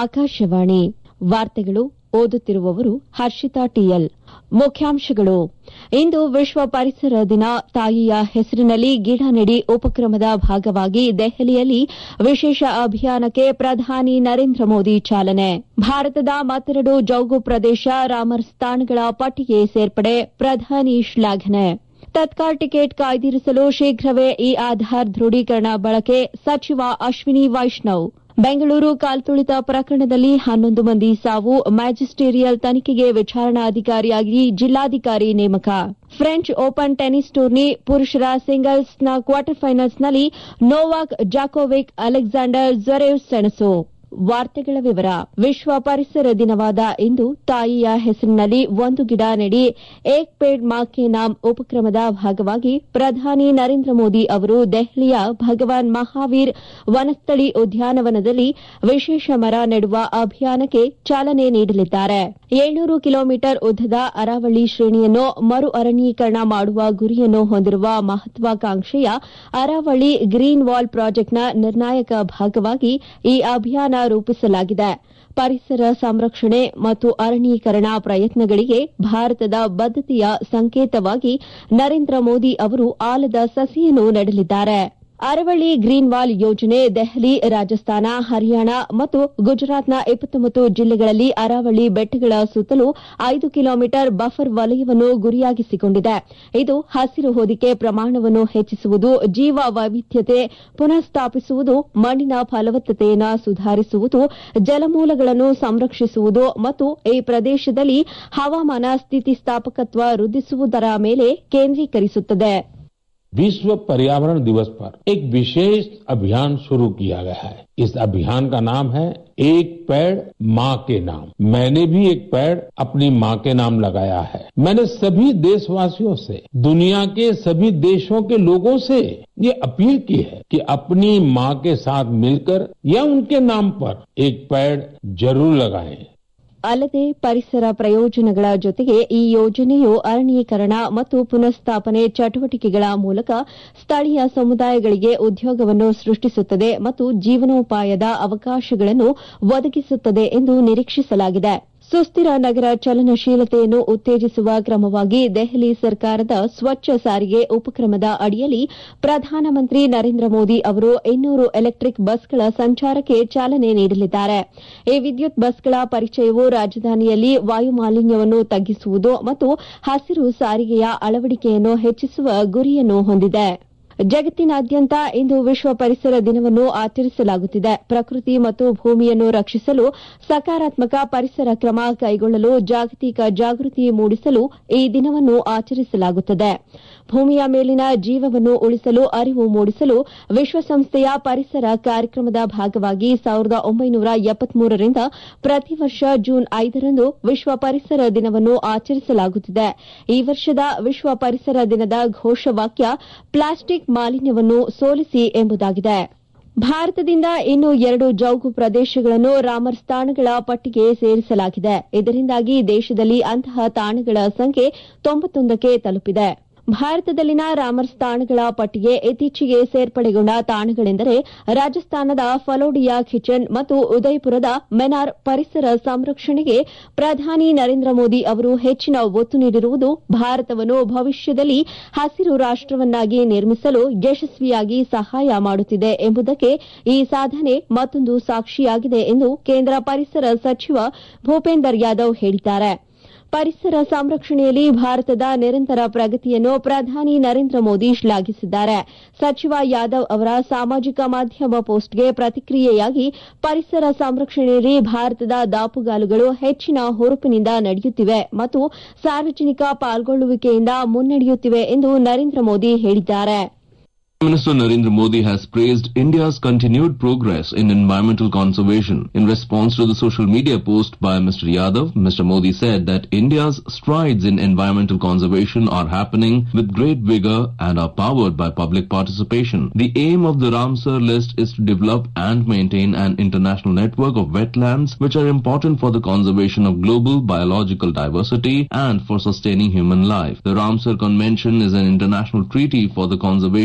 ಆಕಾಶವಾಣಿ ವಾರ್ತೆಗಳು ಓದುತ್ತಿರುವವರು ಹರ್ಷಿತಾ ಟಿಎಲ್ ಮುಖ್ಯಾಂಶಗಳು ಇಂದು ವಿಶ್ವ ಪರಿಸರ ದಿನ ತಾಯಿಯ ಹೆಸರಿನಲ್ಲಿ ಗಿಡ ನೆಡಿ ಉಪಕ್ರಮದ ಭಾಗವಾಗಿ ದೆಹಲಿಯಲ್ಲಿ ವಿಶೇಷ ಅಭಿಯಾನಕ್ಕೆ ಪ್ರಧಾನಿ ನರೇಂದ್ರ ಮೋದಿ ಚಾಲನೆ ಭಾರತದ ಮತ್ತೆರಡು ಜೌಗು ಪ್ರದೇಶ ರಾಮರ್ ಸ್ಥಾನಗಳ ಪಟ್ಟಿಗೆ ಸೇರ್ಪಡೆ ಪ್ರಧಾನಿ ಶ್ಲಾಘನೆ ತತ್ಕಾಲ್ ಟಿಕೆಟ್ ಕಾಯ್ದಿರಿಸಲು ಶೀಘ್ರವೇ ಇ ಆಧಾರ್ ದೃಢೀಕರಣ ಬಳಕೆ ಸಚಿವ ಅಶ್ವಿನಿ ವೈಷ್ಣವ್ ಬೆಂಗಳೂರು ಕಾಲ್ತುಳಿತ ಪ್ರಕರಣದಲ್ಲಿ ಹನ್ನೊಂದು ಮಂದಿ ಸಾವು ಮ್ಯಾಜಿಸ್ಟೇರಿಯಲ್ ತನಿಖೆಗೆ ವಿಚಾರಣಾಧಿಕಾರಿಯಾಗಿ ಜಿಲ್ಲಾಧಿಕಾರಿ ನೇಮಕ ಫ್ರೆಂಚ್ ಓಪನ್ ಟೆನಿಸ್ ಟೂರ್ನಿ ಪುರುಷರ ಸಿಂಗಲ್ಸ್ನ ಕ್ವಾರ್ಟರ್ ಫೈನಲ್ಸ್ನಲ್ಲಿ ನೋವಾಕ್ ಜಾಕೋವಿಕ್ ಅಲೆಕ್ಸಾಂಡರ್ ಜ್ವರೇವ್ ಸೆಣಸು ವಾರ್ತೆಗಳ ವಿವರ ವಿಶ್ವ ಪರಿಸರ ದಿನವಾದ ಇಂದು ತಾಯಿಯ ಹೆಸರಿನಲ್ಲಿ ಒಂದು ಗಿಡ ನೆಡಿ ಏಕ್ ಪೇಡ್ ಮಾ ಕೆ ನಾಮ್ ಉಪಕ್ರಮದ ಭಾಗವಾಗಿ ಪ್ರಧಾನಿ ನರೇಂದ್ರ ಮೋದಿ ಅವರು ದೆಹಲಿಯ ಭಗವಾನ್ ಮಹಾವೀರ್ ವನಸ್ಥಳಿ ಉದ್ಯಾನವನದಲ್ಲಿ ವಿಶೇಷ ಮರ ನೆಡುವ ಅಭಿಯಾನಕ್ಕೆ ಚಾಲನೆ ನೀಡಲಿದ್ದಾರೆ ಏಳ್ನೂರು ಕಿಲೋಮೀಟರ್ ಉದ್ದದ ಅರಾವಳಿ ಶ್ರೇಣಿಯನ್ನು ಮರು ಅರಣ್ಯೀಕರಣ ಮಾಡುವ ಗುರಿಯನ್ನು ಹೊಂದಿರುವ ಮಹತ್ವಾಕಾಂಕ್ಷೆಯ ಅರಾವಳಿ ಗ್ರೀನ್ ವಾಲ್ ಪ್ರಾಜೆಕ್ಟ್ನ ನಿರ್ಣಾಯಕ ಭಾಗವಾಗಿ ಈ ಅಭಿಯಾನ ರೂಪಿಸಲಾಗಿದೆ ಪರಿಸರ ಸಂರಕ್ಷಣೆ ಮತ್ತು ಅರಣ್ಯೀಕರಣ ಪ್ರಯತ್ನಗಳಿಗೆ ಭಾರತದ ಬದ್ದತೆಯ ಸಂಕೇತವಾಗಿ ನರೇಂದ್ರ ಮೋದಿ ಅವರು ಆಲದ ಸಸಿಯನ್ನು ನೆಡಲಿದ್ದಾರೆ ಅರವಳ್ಳಿ ಗ್ರೀನ್ ವಾಲ್ ಯೋಜನೆ ದೆಹಲಿ ರಾಜಸ್ಥಾನ ಹರಿಯಾಣ ಮತ್ತು ಗುಜರಾತ್ನ ಇಪ್ಪತ್ತೊಂಬತ್ತು ಜಿಲ್ಲೆಗಳಲ್ಲಿ ಅರಾವಳಿ ಬೆಟ್ಟಗಳ ಸುತ್ತಲೂ ಐದು ಕಿಲೋಮೀಟರ್ ಬಫರ್ ವಲಯವನ್ನು ಗುರಿಯಾಗಿಸಿಕೊಂಡಿದೆ ಇದು ಹಸಿರು ಹೊದಿಕೆ ಪ್ರಮಾಣವನ್ನು ಹೆಚ್ಚಿಸುವುದು ಜೀವ ವೈವಿಧ್ಯತೆ ಪುನಃಸ್ಥಾಪಿಸುವುದು ಮಣ್ಣಿನ ಫಲವತ್ತತೆಯನ್ನು ಸುಧಾರಿಸುವುದು ಜಲಮೂಲಗಳನ್ನು ಸಂರಕ್ಷಿಸುವುದು ಮತ್ತು ಈ ಪ್ರದೇಶದಲ್ಲಿ ಹವಾಮಾನ ಸ್ಥಿತಿಸ್ಥಾಪಕತ್ವ ವೃದ್ಧಿಸುವುದರ ಮೇಲೆ ಕೇಂದ್ರೀಕರಿಸುತ್ತದೆ विश्व पर्यावरण दिवस पर एक विशेष अभियान शुरू किया गया है इस अभियान का नाम है एक पेड़ माँ के नाम मैंने भी एक पेड़ अपनी माँ के नाम लगाया है मैंने सभी देशवासियों से दुनिया के सभी देशों के लोगों से ये अपील की है कि अपनी माँ के साथ मिलकर या उनके नाम पर एक पेड़ जरूर लगाएं ಅಲ್ಲದೆ ಪರಿಸರ ಪ್ರಯೋಜನಗಳ ಜೊತೆಗೆ ಈ ಯೋಜನೆಯು ಅರಣ್ಯೀಕರಣ ಮತ್ತು ಪುನಃಸ್ಥಾಪನೆ ಚಟುವಟಿಕೆಗಳ ಮೂಲಕ ಸ್ಥಳೀಯ ಸಮುದಾಯಗಳಿಗೆ ಉದ್ಯೋಗವನ್ನು ಸೃಷ್ಟಿಸುತ್ತದೆ ಮತ್ತು ಜೀವನೋಪಾಯದ ಅವಕಾಶಗಳನ್ನು ಒದಗಿಸುತ್ತದೆ ಎಂದು ನಿರೀಕ್ಷಿಸಲಾಗಿದೆ ಸುಸ್ಥಿರ ನಗರ ಚಲನಶೀಲತೆಯನ್ನು ಉತ್ತೇಜಿಸುವ ಕ್ರಮವಾಗಿ ದೆಹಲಿ ಸರ್ಕಾರದ ಸ್ವಚ್ಛ ಸಾರಿಗೆ ಉಪಕ್ರಮದ ಅಡಿಯಲ್ಲಿ ಪ್ರಧಾನಮಂತ್ರಿ ನರೇಂದ್ರ ಮೋದಿ ಅವರು ಇನ್ನೂರು ಎಲೆಕ್ಟಿಕ್ ಬಸ್ಗಳ ಸಂಚಾರಕ್ಕೆ ಚಾಲನೆ ನೀಡಲಿದ್ದಾರೆ ಈ ವಿದ್ಯುತ್ ಬಸ್ಗಳ ಪರಿಚಯವು ರಾಜಧಾನಿಯಲ್ಲಿ ವಾಯುಮಾಲಿನ್ಯವನ್ನು ತಗ್ಗಿಸುವುದು ಮತ್ತು ಹಸಿರು ಸಾರಿಗೆಯ ಅಳವಡಿಕೆಯನ್ನು ಹೆಚ್ಚಿಸುವ ಗುರಿಯನ್ನು ಹೊಂದಿದೆ ಜಗತ್ತಿನಾದ್ಯಂತ ಇಂದು ವಿಶ್ವ ಪರಿಸರ ದಿನವನ್ನು ಆಚರಿಸಲಾಗುತ್ತಿದೆ ಪ್ರಕೃತಿ ಮತ್ತು ಭೂಮಿಯನ್ನು ರಕ್ಷಿಸಲು ಸಕಾರಾತ್ಮಕ ಪರಿಸರ ಕ್ರಮ ಕೈಗೊಳ್ಳಲು ಜಾಗತಿಕ ಜಾಗೃತಿ ಮೂಡಿಸಲು ಈ ದಿನವನ್ನು ಆಚರಿಸಲಾಗುತ್ತದೆ ಭೂಮಿಯ ಮೇಲಿನ ಜೀವವನ್ನು ಉಳಿಸಲು ಅರಿವು ಮೂಡಿಸಲು ವಿಶ್ವಸಂಸ್ಥೆಯ ಪರಿಸರ ಕಾರ್ಯಕ್ರಮದ ಭಾಗವಾಗಿ ಸಾವಿರದ ಒಂಬೈನೂರ ಎಪ್ಪತ್ಮೂರರಿಂದ ಪ್ರತಿ ವರ್ಷ ಜೂನ್ ಐದರಂದು ವಿಶ್ವ ಪರಿಸರ ದಿನವನ್ನು ಆಚರಿಸಲಾಗುತ್ತಿದೆ ಈ ವರ್ಷದ ವಿಶ್ವ ಪರಿಸರ ದಿನದ ಘೋಷವಾಕ್ಯ ಪ್ಲಾಸ್ಟಿಕ್ ಮಾಲಿನ್ಯವನ್ನು ಸೋಲಿಸಿ ಎಂಬುದಾಗಿದೆ ಭಾರತದಿಂದ ಇನ್ನು ಎರಡು ಜೌಗು ಪ್ರದೇಶಗಳನ್ನು ರಾಮರ್ ತಾಣಗಳ ಪಟ್ಟಿಗೆ ಸೇರಿಸಲಾಗಿದೆ ಇದರಿಂದಾಗಿ ದೇಶದಲ್ಲಿ ಅಂತಹ ತಾಣಗಳ ಸಂಖ್ಯೆ ತೊಂಬತ್ತೊಂದಕ್ಕೆ ತಲುಪಿದೆ ಭಾರತದಲ್ಲಿನ ರಾಮರ್ ತಾಣಗಳ ಪಟ್ಟಿಗೆ ಇತ್ತೀಚೆಗೆ ಸೇರ್ಪಡೆಗೊಂಡ ತಾಣಗಳೆಂದರೆ ರಾಜಸ್ಥಾನದ ಫಲೋಡಿಯಾ ಖಿಚನ್ ಮತ್ತು ಉದಯಪುರದ ಮೆನಾರ್ ಪರಿಸರ ಸಂರಕ್ಷಣೆಗೆ ಪ್ರಧಾನಿ ನರೇಂದ್ರ ಮೋದಿ ಅವರು ಹೆಚ್ಚಿನ ಒತ್ತು ನೀಡಿರುವುದು ಭಾರತವನ್ನು ಭವಿಷ್ಯದಲ್ಲಿ ಹಸಿರು ರಾಷ್ಟವನ್ನಾಗಿ ನಿರ್ಮಿಸಲು ಯಶಸ್ವಿಯಾಗಿ ಸಹಾಯ ಮಾಡುತ್ತಿದೆ ಎಂಬುದಕ್ಕೆ ಈ ಸಾಧನೆ ಮತ್ತೊಂದು ಸಾಕ್ಷಿಯಾಗಿದೆ ಎಂದು ಕೇಂದ್ರ ಪರಿಸರ ಸಚಿವ ಭೂಪೇಂದರ್ ಯಾದವ್ ಹೇಳಿದ್ದಾರೆ ಪರಿಸರ ಸಂರಕ್ಷಣೆಯಲ್ಲಿ ಭಾರತದ ನಿರಂತರ ಪ್ರಗತಿಯನ್ನು ಪ್ರಧಾನಿ ನರೇಂದ್ರ ಮೋದಿ ಶ್ಲಾಘಿಸಿದ್ದಾರೆ ಸಚಿವ ಯಾದವ್ ಅವರ ಸಾಮಾಜಿಕ ಮಾಧ್ಯಮ ಪೋಸ್ಟ್ಗೆ ಪ್ರತಿಕ್ರಿಯೆಯಾಗಿ ಪರಿಸರ ಸಂರಕ್ಷಣೆಯಲ್ಲಿ ಭಾರತದ ದಾಪುಗಾಲುಗಳು ಹೆಚ್ಚಿನ ಹುರುಪಿನಿಂದ ನಡೆಯುತ್ತಿವೆ ಮತ್ತು ಸಾರ್ವಜನಿಕ ಪಾಲ್ಗೊಳ್ಳುವಿಕೆಯಿಂದ ಮುನ್ನಡೆಯುತ್ತಿವೆ ಎಂದು ನರೇಂದ್ರ ಮೋದಿ ಹೇಳಿದ್ದಾರೆ Prime Minister Narendra Modi has praised India's continued progress in environmental conservation. In response to the social media post by Mr. Yadav, Mr. Modi said that India's strides in environmental conservation are happening with great vigor and are powered by public participation. The aim of the Ramsar list is to develop and maintain an international network of wetlands which are important for the conservation of global biological diversity and for sustaining human life. The Ramsar Convention is an international treaty for the conservation and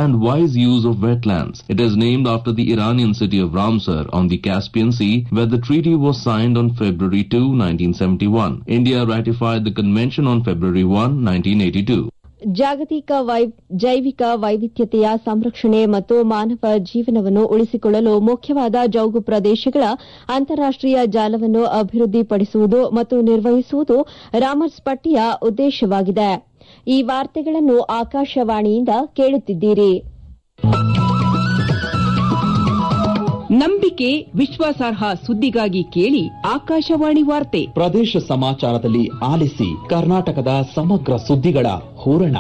and wise use of wetlands. It is named after the Iranian city of Ramsar on the Caspian Sea, where the treaty was signed on February 2, 1971. India ratified the convention on February 1, 1982. ಜಾಗತಿಕ Y- ಜೈವಿಕ ವೈವಿಧ್ಯತೆಯ ಸಂರಕ್ಷಣೆ ಮತ್ತು ಮಾನವ ಜೀವನವನ್ನು ಉಳಿಸಿಕೊಳ್ಳಲು ಮುಖ್ಯವಾದ ಜೌಗು ಪ್ರದೇಶಗಳ ಅಂತಾರಾಷ್ಟೀಯ ಜಾಲವನ್ನು ಅಭಿವೃದ್ಧಿಪಡಿಸುವುದು ಮತ್ತು ನಿರ್ವಹಿಸುವುದು ರಾಮರ್ಸ್ ಪಟ್ಟಿಯ ಉದ್ದೇಶವಾಗಿದೆ ಈ ವಾರ್ತೆಗಳನ್ನು ಆಕಾಶವಾಣಿಯಿಂದ ಕೇಳುತ್ತಿದ್ದೀರಿ ನಂಬಿಕೆ ವಿಶ್ವಾಸಾರ್ಹ ಸುದ್ದಿಗಾಗಿ ಕೇಳಿ ಆಕಾಶವಾಣಿ ವಾರ್ತೆ ಪ್ರದೇಶ ಸಮಾಚಾರದಲ್ಲಿ ಆಲಿಸಿ ಕರ್ನಾಟಕದ ಸಮಗ್ರ ಸುದ್ದಿಗಳ ಹೂರಣ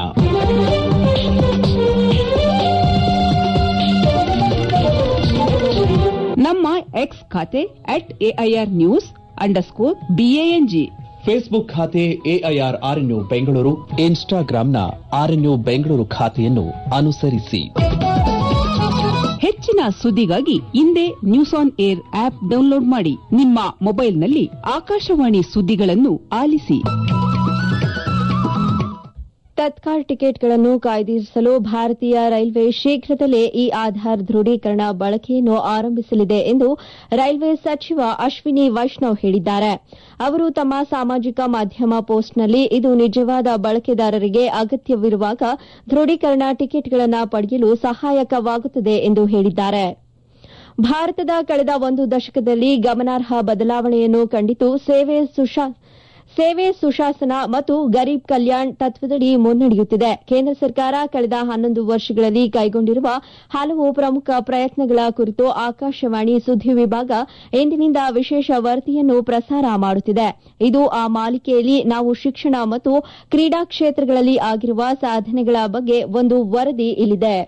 ನಮ್ಮ ಎಕ್ಸ್ ಖಾತೆ at AIR news underscore BANG Facebook ಖಾತೆ ಎಐಆರ್ ಆರ್ಎನ್ಯು ಬೆಂಗಳೂರು ಇನ್ಸ್ಟಾಗ್ರಾಂನ ಆರ್ಎನ್ಯು ಬೆಂಗಳೂರು ಖಾತೆಯನ್ನು ಅನುಸರಿಸಿ ಹೆಚ್ಚಿನ ಸುದ್ದಿಗಾಗಿ ಹಿಂದೆ news on air app download ಮಾಡಿ ನಿಮ್ಮ ಮೊಬೈಲ್ನಲ್ಲಿ ಆಕಾಶವಾಣಿ ಸುದ್ದಿಗಳನ್ನು ಆಲಿಸಿ ತತ್ಕಾಲ್ ಟಿಕೆಟ್ಗಳನ್ನು ಕಾಯ್ದಿರಿಸಲು ಭಾರತೀಯ ರೈಲ್ವೆ ಶೀಘ್ರದಲ್ಲೇ ಈ ಆಧಾರ್ ದೃಢೀಕರಣ ಬಳಕೆಯನ್ನು ಆರಂಭಿಸಲಿದೆ ಎಂದು ರೈಲ್ವೆ ಸಚಿವ ಅಶ್ವಿನಿ ವೈಷ್ಣವ್ ಹೇಳಿದ್ದಾರೆ ಅವರು ತಮ್ಮ ಸಾಮಾಜಿಕ ಮಾಧ್ಯಮ ಪೋಸ್ಟ್ನಲ್ಲಿ ಇದು ನಿಜವಾದ ಬಳಕೆದಾರರಿಗೆ ಅಗತ್ಯವಿರುವಾಗ ದೃಢೀಕರಣ ಟಿಕೆಟ್ಗಳನ್ನು ಪಡೆಯಲು ಸಹಾಯಕವಾಗುತ್ತದೆ ಎಂದು ಹೇಳಿದ್ದಾರೆ ಭಾರತದ ಕಳೆದ ಒಂದು ದಶಕದಲ್ಲಿ ಗಮನಾರ್ಹ ಬದಲಾವಣೆಯನ್ನು ಕಂಡಿತು ಸೇವೆ ಸುಶಾ ಸೇವೆ ಸುಶಾಸನ ಮತ್ತು ಗರೀಬ್ ಕಲ್ಯಾಣ್ ತತ್ವದಡಿ ಮುನ್ನಡೆಯುತ್ತಿದೆ ಕೇಂದ್ರ ಸರ್ಕಾರ ಕಳೆದ ಹನ್ನೊಂದು ವರ್ಷಗಳಲ್ಲಿ ಕೈಗೊಂಡಿರುವ ಹಲವು ಪ್ರಮುಖ ಪ್ರಯತ್ನಗಳ ಕುರಿತು ಆಕಾಶವಾಣಿ ಸುದ್ದಿ ವಿಭಾಗ ಇಂದಿನಿಂದ ವಿಶೇಷ ವರದಿಯನ್ನು ಪ್ರಸಾರ ಮಾಡುತ್ತಿದೆ ಇದು ಆ ಮಾಲಿಕೆಯಲ್ಲಿ ನಾವು ಶಿಕ್ಷಣ ಮತ್ತು ಕ್ರೀಡಾ ಕ್ಷೇತ್ರಗಳಲ್ಲಿ ಆಗಿರುವ ಸಾಧನೆಗಳ ಬಗ್ಗೆ ಒಂದು ವರದಿ ಇಲ್ಲಿದೆ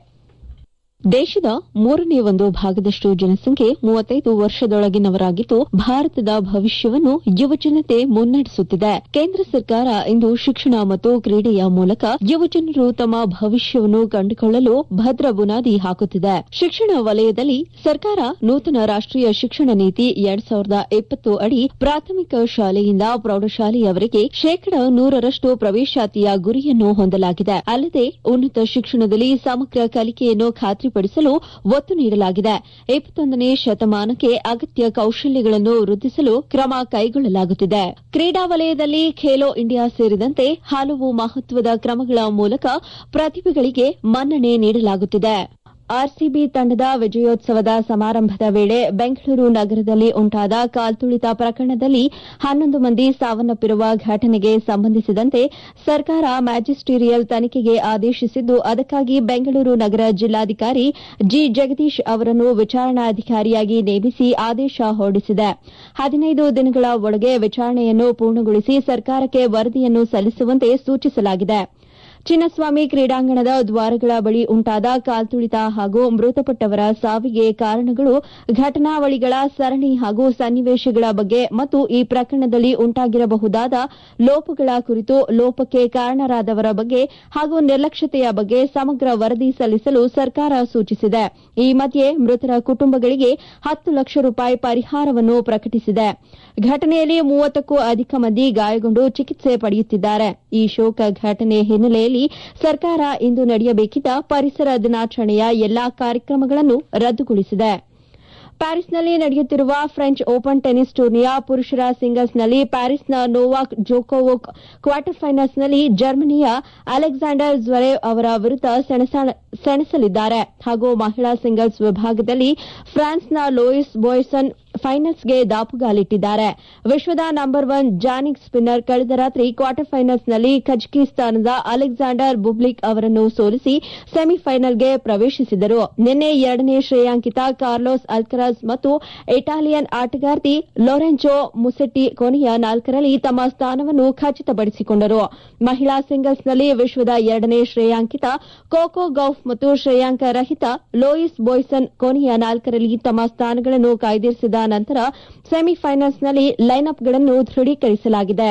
ದೇಶದ ಮೂರನೇ ಒಂದು ಭಾಗದಷ್ಟು ಜನಸಂಖ್ಯೆ ಮೂವತ್ತೈದು ವರ್ಷದೊಳಗಿನವರಾಗಿದ್ದು ಭಾರತದ ಭವಿಷ್ಯವನ್ನು ಯುವಜನತೆ ಮುನ್ನಡೆಸುತ್ತಿದೆ ಕೇಂದ್ರ ಸರ್ಕಾರ ಇಂದು ಶಿಕ್ಷಣ ಮತ್ತು ಕ್ರೀಡೆಯ ಮೂಲಕ ಯುವಜನರು ತಮ್ಮ ಭವಿಷ್ಯವನ್ನು ಕಂಡುಕೊಳ್ಳಲು ಭದ್ರ ಬುನಾದಿ ಹಾಕುತ್ತಿದೆ ಶಿಕ್ಷಣ ವಲಯದಲ್ಲಿ ಸರ್ಕಾರ ನೂತನ ರಾಷ್ಟೀಯ ಶಿಕ್ಷಣ ನೀತಿ ಎರಡ್ ಸಾವಿರದ ಇಪ್ಪತ್ತು ಅಡಿ ಪ್ರಾಥಮಿಕ ಶಾಲೆಯಿಂದ ಪ್ರೌಢಶಾಲೆಯವರೆಗೆ ಶೇಕಡ ನೂರರಷ್ಟು ಪ್ರವೇಶಾತಿಯ ಗುರಿಯನ್ನು ಹೊಂದಲಾಗಿದೆ ಅಲ್ಲದೆ ಉನ್ನತ ಶಿಕ್ಷಣದಲ್ಲಿ ಸಮಗ್ರ ಕಲಿಕೆಯನ್ನು ಖಾತ್ರಿಪಡಿಸಲು ಒತ್ತು ನೀಡಲಾಗಿದೆ ಇಪ್ಪತ್ತೊಂದನೇ ಶತಮಾನಕ್ಕೆ ಅಗತ್ಯ ಕೌಶಲ್ಯಗಳನ್ನು ವೃದ್ಧಿಸಲು ಕ್ರಮ ಕೈಗೊಳ್ಳಲಾಗುತ್ತಿದೆ ಕ್ರೀಡಾ ವಲಯದಲ್ಲಿ ಖೇಲೋ ಇಂಡಿಯಾ ಸೇರಿದಂತೆ ಹಲವು ಮಹತ್ವದ ಕ್ರಮಗಳ ಮೂಲಕ ಪ್ರತಿಭೆಗಳಿಗೆ ಮನ್ನಣೆ ನೀಡಲಾಗುತ್ತಿದೆ ಆರ್ಸಿಬಿ ತಂಡದ ವಿಜಯೋತ್ಸವದ ಸಮಾರಂಭದ ವೇಳೆ ಬೆಂಗಳೂರು ನಗರದಲ್ಲಿ ಉಂಟಾದ ಕಾಲ್ತುಳಿತ ಪ್ರಕರಣದಲ್ಲಿ ಹನ್ನೊಂದು ಮಂದಿ ಸಾವನ್ನಪ್ಪಿರುವ ಘಟನೆಗೆ ಸಂಬಂಧಿಸಿದಂತೆ ಸರ್ಕಾರ ಮ್ಯಾಜಿಸ್ಟೀರಿಯಲ್ ತನಿಖೆಗೆ ಆದೇಶಿಸಿದ್ದು ಅದಕ್ಕಾಗಿ ಬೆಂಗಳೂರು ನಗರ ಜಿಲ್ಲಾಧಿಕಾರಿ ಜಿ ಜಗದೀಶ್ ಅವರನ್ನು ವಿಚಾರಣಾಧಿಕಾರಿಯಾಗಿ ನೇಮಿಸಿ ಆದೇಶ ಹೊರಡಿಸಿದೆ ಹದಿನೈದು ದಿನಗಳ ಒಳಗೆ ವಿಚಾರಣೆಯನ್ನು ಪೂರ್ಣಗೊಳಿಸಿ ಸರ್ಕಾರಕ್ಕೆ ವರದಿಯನ್ನು ಸಲ್ಲಿಸುವಂತೆ ಸೂಚಿಸಲಾಗಿದೆ ಚಿನ್ನಸ್ವಾಮಿ ಕ್ರೀಡಾಂಗಣದ ದ್ವಾರಗಳ ಬಳಿ ಉಂಟಾದ ಕಾಲ್ತುಳಿತ ಹಾಗೂ ಮೃತಪಟ್ಟವರ ಸಾವಿಗೆ ಕಾರಣಗಳು ಘಟನಾವಳಿಗಳ ಸರಣಿ ಹಾಗೂ ಸನ್ನಿವೇಶಗಳ ಬಗ್ಗೆ ಮತ್ತು ಈ ಪ್ರಕರಣದಲ್ಲಿ ಉಂಟಾಗಿರಬಹುದಾದ ಲೋಪಗಳ ಕುರಿತು ಲೋಪಕ್ಕೆ ಕಾರಣರಾದವರ ಬಗ್ಗೆ ಹಾಗೂ ನಿರ್ಲಕ್ಷ್ಯತೆಯ ಬಗ್ಗೆ ಸಮಗ್ರ ವರದಿ ಸಲ್ಲಿಸಲು ಸರ್ಕಾರ ಸೂಚಿಸಿದೆ ಈ ಮಧ್ಯೆ ಮೃತರ ಕುಟುಂಬಗಳಿಗೆ ಹತ್ತು ಲಕ್ಷ ರೂಪಾಯಿ ಪರಿಹಾರವನ್ನು ಪ್ರಕಟಿಸಿದೆ ಘಟನೆಯಲ್ಲಿ ಮೂವತ್ತಕ್ಕೂ ಅಧಿಕ ಮಂದಿ ಗಾಯಗೊಂಡು ಚಿಕಿತ್ಸೆ ಪಡೆಯುತ್ತಿದ್ದಾರೆ ಈ ಶೋಕ ಘಟನೆ ಹಿನ್ನೆಲೆಯಲ್ಲಿ ಸರ್ಕಾರ ಇಂದು ನಡೆಯಬೇಕಿದ್ದ ಪರಿಸರ ದಿನಾಚರಣೆಯ ಎಲ್ಲಾ ಕಾರ್ಯಕ್ರಮಗಳನ್ನು ರದ್ದುಗೊಳಿಸಿದೆ ಪ್ಯಾರಿಸ್ನಲ್ಲಿ ನಡೆಯುತ್ತಿರುವ ಫ್ರೆಂಚ್ ಓಪನ್ ಟೆನಿಸ್ ಟೂರ್ನಿಯ ಪುರುಷರ ಸಿಂಗಲ್ಸ್ನಲ್ಲಿ ಪ್ಯಾರಿಸ್ನ ನೋವಾಕ್ ಜೋಕೋವೋಕ್ ಕ್ವಾರ್ಟರ್ ಫೈನಲ್ಸ್ನಲ್ಲಿ ಜರ್ಮನಿಯ ಅಲೆಕ್ಸಾಂಡರ್ ಜ್ವರೇವ್ ಅವರ ವಿರುದ್ಧ ಸೆಣಸಾಡ- ಸೆಣಸಲಿದ್ದಾರೆ ಹಾಗೂ ಮಹಿಳಾ ಸಿಂಗಲ್ಸ್ ವಿಭಾಗದಲ್ಲಿ ಫ್ರಾನ್ಸ್ನ ಲೋಯಿಸ್ ಬೋಯ್ಸನ್ ಫೈನಲ್ಸ್ಗೆ ದಾಪುಗಾಲಿಟ್ಟಿದ್ದಾರೆ ವಿಶ್ವದ ನಂಬರ್ ಒನ್ ಜಾನಿಕ್ ಸ್ಪಿನ್ನರ್ ಕಳೆದ ರಾತ್ರಿ ಕ್ವಾರ್ಟರ್ ಫೈನಲ್ಸ್ನಲ್ಲಿ ಕಜಕಿಸ್ತಾನದ ಅಲೆಕ್ಸಾಂಡರ್ ಬುಬ್ಲಿಕ್ ಅವರನ್ನು ಸೋಲಿಸಿ ಸೆಮಿಫೈನಲ್ಗೆ ಪ್ರವೇಶಿಸಿದರು ನಿನ್ನೆ ಎರಡನೇ ಶ್ರೇಯಾಂಕಿತ ಕಾರ್ಲೋಸ್ ಅಲ್ಕರಾಜ್ ಮತ್ತು ಇಟಾಲಿಯನ್ ಆಟಗಾರ್ತಿ ಲೊರೆಂಚೋ ಮುಸೆಟ್ಟಿ ಕೊನೆಯ ನಾಲ್ಕರಲ್ಲಿ ತಮ್ಮ ಸ್ಥಾನವನ್ನು ಖಚಿತಪಡಿಸಿಕೊಂಡರು ಮಹಿಳಾ ಸಿಂಗಲ್ಸ್ನಲ್ಲಿ ವಿಶ್ವದ ಎರಡನೇ ಶ್ರೇಯಾಂಕಿತ ಕೋಕೋ ಗೌಫ್ ಮತ್ತು ಶ್ರೇಯಾಂಕ ರಹಿತ ಲೋಯಿಸ್ ಬೋಯ್ಸನ್ ಕೊನೆಯ ನಾಲ್ಕರಲ್ಲಿ ತಮ್ಮ ಸ್ಥಾನಗಳನ್ನು ಕಾಯ್ದಿರಿಸಿದ ನಂತರ ಸೆಮಿಫೈನಲ್ಸ್ನಲ್ಲಿ ಲೈನ್ಅಪ್ಗಳನ್ನು ದೃಢೀಕರಿಸಲಾಗಿದೆ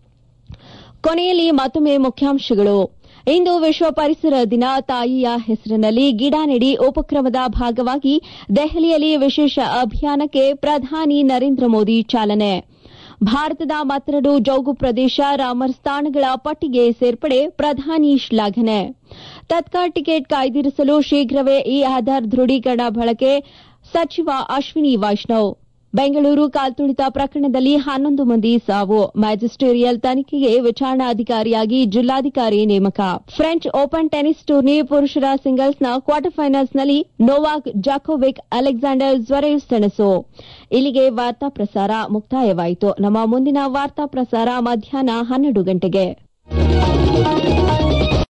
ಕೊನೆಯಲ್ಲಿ ಮತ್ತೊಮ್ಮೆ ಮುಖ್ಯಾಂಶಗಳು ಇಂದು ವಿಶ್ವ ಪರಿಸರ ದಿನ ತಾಯಿಯ ಹೆಸರಿನಲ್ಲಿ ಗಿಡ ನೆಡಿ ಉಪಕ್ರಮದ ಭಾಗವಾಗಿ ದೆಹಲಿಯಲ್ಲಿ ವಿಶೇಷ ಅಭಿಯಾನಕ್ಕೆ ಪ್ರಧಾನಿ ನರೇಂದ್ರ ಮೋದಿ ಚಾಲನೆ ಭಾರತದ ಮತ್ತೆರಡು ಜೌಗು ಪ್ರದೇಶ ರಾಮರ್ ಸ್ಥಾನಗಳ ಪಟ್ಟಿಗೆ ಸೇರ್ಪಡೆ ಪ್ರಧಾನಿ ಶ್ಲಾಘನೆ ತತ್ಕಾಲ್ ಟಿಕೆಟ್ ಕಾಯ್ದಿರಿಸಲು ಶೀಘ್ರವೇ ಈ ಆಧಾರ್ ದೃಢೀಕರಣ ಬಳಕೆ ಸಚಿವ ಅಶ್ವಿನಿ ವೈಷ್ಣವ್ ಬೆಂಗಳೂರು ಕಾಲ್ತುಳಿತ ಪ್ರಕರಣದಲ್ಲಿ ಹನ್ನೊಂದು ಮಂದಿ ಸಾವು ಮ್ಯಾಜಿಸ್ಟೇರಿಯಲ್ ತನಿಖೆಗೆ ವಿಚಾರಣಾಧಿಕಾರಿಯಾಗಿ ಜಿಲ್ಲಾಧಿಕಾರಿ ನೇಮಕ ಫ್ರೆಂಚ್ ಓಪನ್ ಟೆನಿಸ್ ಟೂರ್ನಿ ಪುರುಷರ ಸಿಂಗಲ್ಸ್ನ ಕ್ವಾರ್ಟರ್ ಫೈನಲ್ಸ್ನಲ್ಲಿ ನೋವಾಕ್ ಜಾಕೋವಿಕ್ ಅಲೆಕ್ಸಾಂಡರ್ ಜ್ವರೇವ್ ಸೆಣಸು ಇಲ್ಲಿಗೆ ವಾರ್ತಾ ಪ್ರಸಾರ ಮುಕ್ತಾಯವಾಯಿತು ನಮ್ಮ ಮುಂದಿನ ವಾರ್ತಾ ಪ್ರಸಾರ ಮಧ್ಯಾಹ್ನ ಹನ್ನೆರಡು ಗಂಟೆಗೆ